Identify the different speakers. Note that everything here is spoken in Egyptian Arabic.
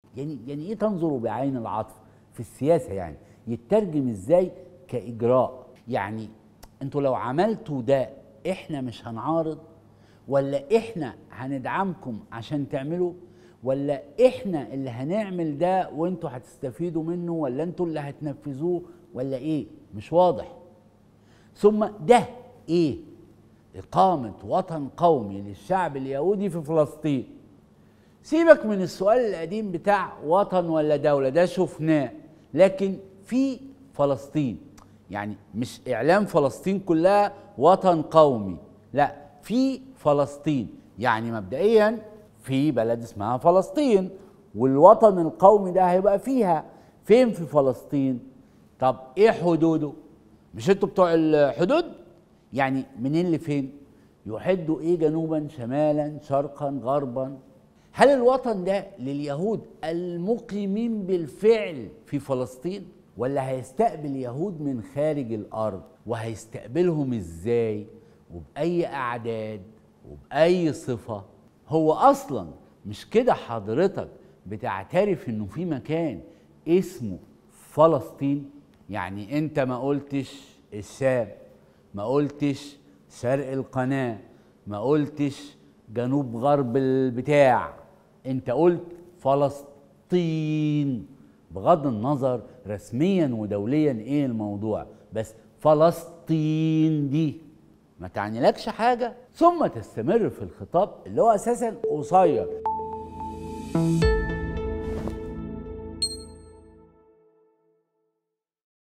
Speaker 1: يعني يعني ايه تنظروا بعين العطف في السياسه يعني يترجم ازاي كاجراء يعني انتوا لو عملتوا ده احنا مش هنعارض ولا احنا هندعمكم عشان تعملوا ولا احنا اللي هنعمل ده وانتوا هتستفيدوا منه ولا انتوا اللي هتنفذوه ولا ايه مش واضح ثم ده ايه اقامه وطن قومي للشعب اليهودي في فلسطين سيبك من السؤال القديم بتاع وطن ولا دوله ده شفناه لكن في فلسطين يعني مش اعلام فلسطين كلها وطن قومي لا في فلسطين يعني مبدئيا في بلد اسمها فلسطين والوطن القومي ده هيبقى فيها فين في فلسطين طب ايه حدوده مش انتوا بتوع الحدود يعني منين لفين يحدوا ايه جنوبا شمالا شرقا غربا هل الوطن ده لليهود المقيمين بالفعل في فلسطين ولا هيستقبل يهود من خارج الارض وهيستقبلهم ازاي وباي اعداد وباي صفه هو اصلا مش كده حضرتك بتعترف انه في مكان اسمه فلسطين يعني انت ما قلتش الشام ما قلتش شرق القناه ما قلتش جنوب غرب البتاع انت قلت فلسطين بغض النظر رسميا ودوليا ايه الموضوع بس فلسطين دي ما تعنيلكش حاجه ثم تستمر في الخطاب اللي هو اساسا قصير